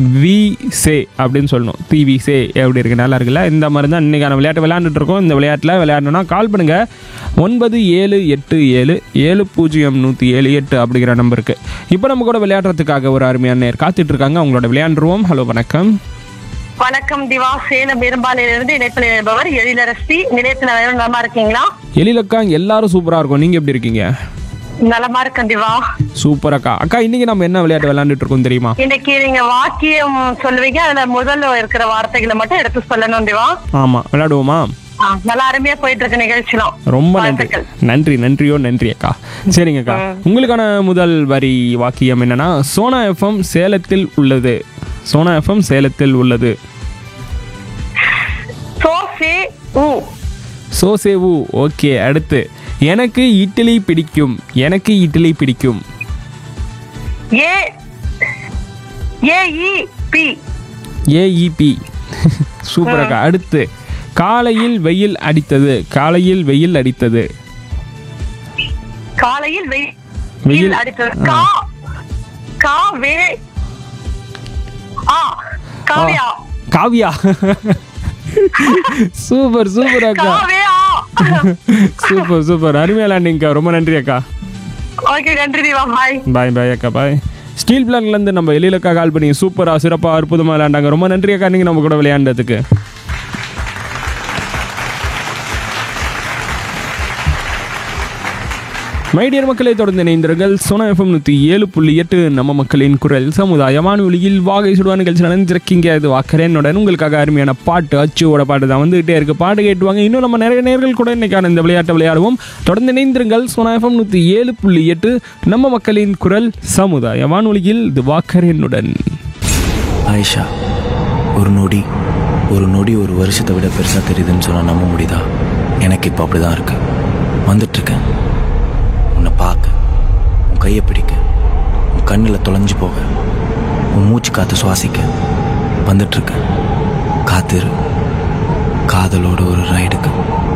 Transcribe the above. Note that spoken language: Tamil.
வி சே அப்படின்னு சொல்லணும் தி வி சே எப்படி இருக்கு நல்லா இருக்குல்ல இந்த மாதிரி தான் இன்றைக்கான விளையாட்டு விளையாண்டுட்டு இருக்கோம் இந்த விளையாட்டில் விளையாடணும்னா கால் பண்ணுங்கள் ஒன்பது ஏழு எட்டு ஏழு ஏழு பூஜ்ஜியம் நூற்றி ஏழு எட்டு அப்படிங்கிற நம்பருக்கு இப்போ நம்ம கூட விளையாடுறதுக்காக ஒரு அருமையான நேர் காத்துட்டு இருக்காங்க அவங்களோட விளையாண்டுருவோம் ஹலோ வணக்கம் வணக்கம் திவா சேலம் பெரும்பாலையிலிருந்து இணைப்பில் இருப்பவர் எழிலரசி நிலையத்துல வேற நலமா இருக்கீங்களா எழிலக்கா எல்லாரும் சூப்பராக இருக்கும் நீங்கள் எப்படி இருக்கீங்க நலமா இருக்கேன் திவா சூப்பர் அக்கா அக்கா இன்னைக்கு நம்ம என்ன விளையாட்டு விளையாண்டுட்டு இருக்கோம் தெரியுமா இன்னைக்கு நீங்க வாக்கியம் சொல்லுவீங்க அதுல முதல்ல இருக்கிற வார்த்தைகளை மட்டும் எடுத்து சொல்லணும் திவா ஆமாம் விளையாடுவோமா ஆ, நல்லா அருமையா போயிட்டு இருக்க நிகழ்ச்சிலாம் ரொம்ப நன்றி வாழ்த்துக்கள். நன்றி நன்றியோ நன்றி அக்கா சரிங்க அக்கா உங்களுக்கான முதல் வரி வாக்கியம் என்னன்னா சோனா எஃப்எம் சேலத்தில் உள்ளது சோனா எஃப்எம் சேலத்தில் உள்ளது சோசே ஊ சோசேவு ஓகே அடுத்து எனக்கு இட்லி பிடிக்கும் எனக்கு இட்லி பிடிக்கும் A A E P AEP super அக்கா அடுத்து காலையில் வெயில் அடித்தது காலையில் வெயில் அடித்தது காலையில் வெயில் வெயில். அடித்தது கா கா வே ஆ காவியா காவியா சூப்பர் சூப்பர் அக்கா காவியா சூப்பர் சூப்பர் அருமையா விளையாண்டிங்கக்கா ரொம்ப நன்றி அக்கா ஓகே நன்றி திவா பாய் பாய் பாய் அக்கா பாய் ஸ்டீல் பிளான்லேருந்து நம்ம எழிலக்கா கால் பண்ணி சூப்பராக சிறப்பாக அற்புதமாக விளையாண்டாங்க ரொம்ப நன்றி அக்கா நீங்கள் நம்ம கூட விளையாண்டதுக்கு மைடியர் மக்களை தொடர்ந்து இணைந்திருங்கள் சோனா எஃப்எம் நூற்றி ஏழு புள்ளி எட்டு நம்ம மக்களின் குரல் சமுதாய வானொலியில் வாகை சுடுவா நிகழ்ச்சி நடந்திருக்கீங்க இது வாக்கரேனுடன் உங்களுக்காக அருமையான பாட்டு அச்சுவோட பாட்டு தான் வந்துகிட்டே இருக்கு பாட்டு கேட்டுவாங்க இன்னும் நம்ம நிறைய நேர்கள் கூட இன்னைக்கான இந்த விளையாட்டை விளையாடுவோம் தொடர்ந்து இணைந்திருங்கள் சோனா எஃப்எம் நூற்றி ஏழு புள்ளி எட்டு நம்ம மக்களின் குரல் சமுதாய வானொலியில் இது வாக்கரேனுடன் ஆயிஷா ஒரு நொடி ஒரு நொடி ஒரு வருஷத்தை விட பெருசாக தெரியுதுன்னு சொன்னால் நம்ப முடியுதா எனக்கு இப்போ அப்படி தான் இருக்கு வந்துட்டுருக்கேன் உன்னை பார்க்க உன் கையை பிடிக்க உன் கண்ணில் தொலைஞ்சு போக உன் மூச்சு காற்று சுவாசிக்க வந்துட்டுருக்கேன் காத்திரு காதலோட ஒரு ரைடுக்கு